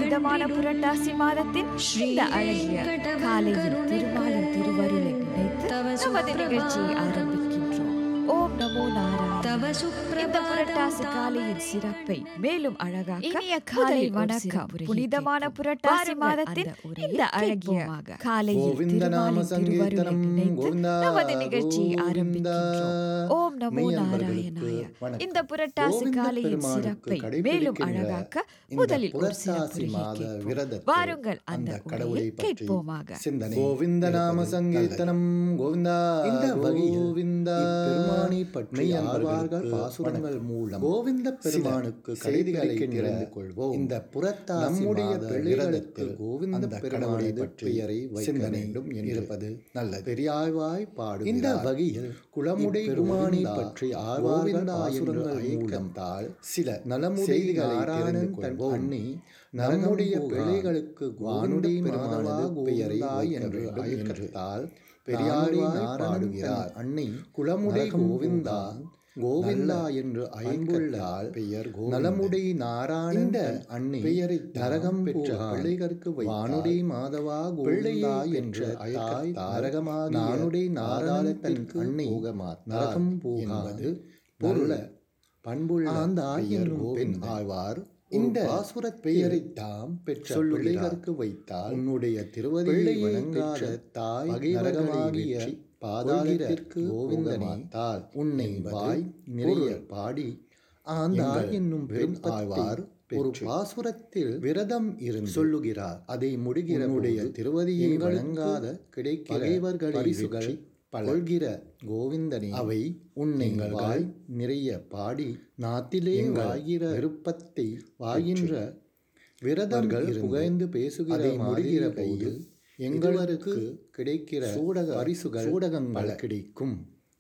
புனிதமான புரட்டாசி மாதத்தின் இந்த அழகிய காலையில் திருமாலின் திருவருளை நினைத்து நமது நிகழ்ச்சியை ஆரம்பிக்கின்றோம் ஓம் நமோ நாராயண இந்த புரட்டாசி காலையின் சிறப்பை மேலும் அழகாக்க இனிய காலை முதலில் ஒரு வணக்கம். சிறப்புரை புனிதமான கேட்போம். புரட்டாசி வாருங்கள் மாதத்தின் அந்த உரையை இந்த அழகிய கேட்போமாக. காலையில் கோவிந்த நாம திருமாலின் திருவருளை சங்கீர்த்தனம் நினைத்து கோவிந்தா நமது நிகழ்ச்சியை கோவிந்தா. ஆரம்பிக்கின்றோம் ஓம் நமோ மெய்யன்பர்களுக்கு நாராயணாய வணக்கம். இந்த புரட்டாசி கோவிந்த காலையின் பெருமானுக்கு சிறப்பை கடைபிடிக்கின்ற மேலும் அழகாக்க இந்த முதலில் ஒரு புரட்டாசி சிறப்புரையை மாத கேட்போம். விரதத்தில் வாருங்கள் அந்த அந்த கடவுளை உரையை பற்றி கேட்போமாக சிந்தனை கோவிந்த நாம சங்கீர்த்தனம் கோவிந்தா இந்த வகையில் கோவிந்தா பெருமானை பற்றி ஆழ்வார்கள் பாசுரங்கள் மூலம் கோவிந்த பெருமானுக்கு செய்திகளை தெரிந்து கொள்வோம் இந்த புறத்தாசி நம்முடைய பிள்ளைகளுக்கு கோவிந்த பெருமானை பற்றி வைக்க வேண்டும் இருப்பது நல்லது பெரியாழ்வாய் பாடு இந்த வகையில் குளமுடை பெருமானை பற்றி ஆழ்வார்கள் பாசுரங்கள் மூலத்தால் சில நலமுடைகளை தெரிந்து கொள்வோம் அன்னி நம்முடைய பிள்ளைகளுக்கு வானுடைய மாதவா பெயரை என்று அழைக்கத்தால் பெரியாரை நாராயணுகிறார் அன்னை குளமுடை கோவிந்தா கோவிந்தா என்று ஐம்புள்ளால் பெயர் நலமுடை நாராயணன் அன்னை பெயரை நரகம் பெற்ற பிள்ளைகளுக்கு வானுடை மாதவா கோவிந்தா என்று தாய் தாரகமாக நானுடை நாராயணன் அன்னை நரகம் போகாது பொருள பண்புள்ள ஆந்தாய் என்னும் பெண் ஆழ்வார் இந்த ஆசுரத் பெயரை தாம் பெற்ற பிள்ளைகளுக்கு வைத்தால் உன்னுடைய திருவதியை வணங்காத தாய் நரகமாகிய பாதாளத்திற்கு கோவிந்தனாத்தால் உன்னை வாய் நிறைய பாடி ஆந்தாள் என்னும் பெண் ஆழ்வார் ஒரு பாசுரத்தில் விரதம் இருந்து சொல்லுகிறார் அதை முடிகிற உடைய திருவதியை வணங்காத கிடைக்கிற பகைவர்கள் பழகிற கோவிந்தனே அவை உன்னை வாய் நிறைய பாடி நாத்திலே வாகிற விருப்பத்தை வாகின்ற விரதர்கள் புகழ்ந்து பேசுகிற முடிகிற கையில் எங்களுக்கு கிடைக்கிற சூடக பரிசுகள் சூடகங்கள் கிடைக்கும்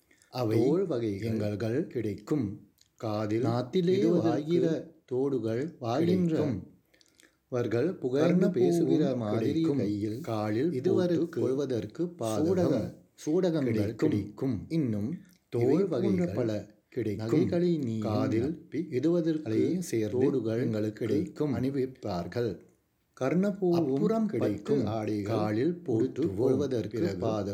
அவை வகை எங்கள்கள் கிடைக்கும் காதில் நாத்திலே வாகிற தோடுகள் வாகின்ற அவர்கள் புகழ்ந்து பேசுகிற மாதிரி கையில் காலில் இதுவரை கொள்வதற்கு பாதகம் சூடகங்கள் கிடைக்கும் இன்னும் தோல் வகைகள் பல கிடைக்கும் நீ காதில் இடுவதற்கு சேர்ந்தோடுகள் எங்களுக்கு கிடைக்கும் அணிவிப்பார்கள் கர்ணபூரம் கிடைக்கும் ஆடை காலில் போட்டு கொள்வதற்கு பாதம்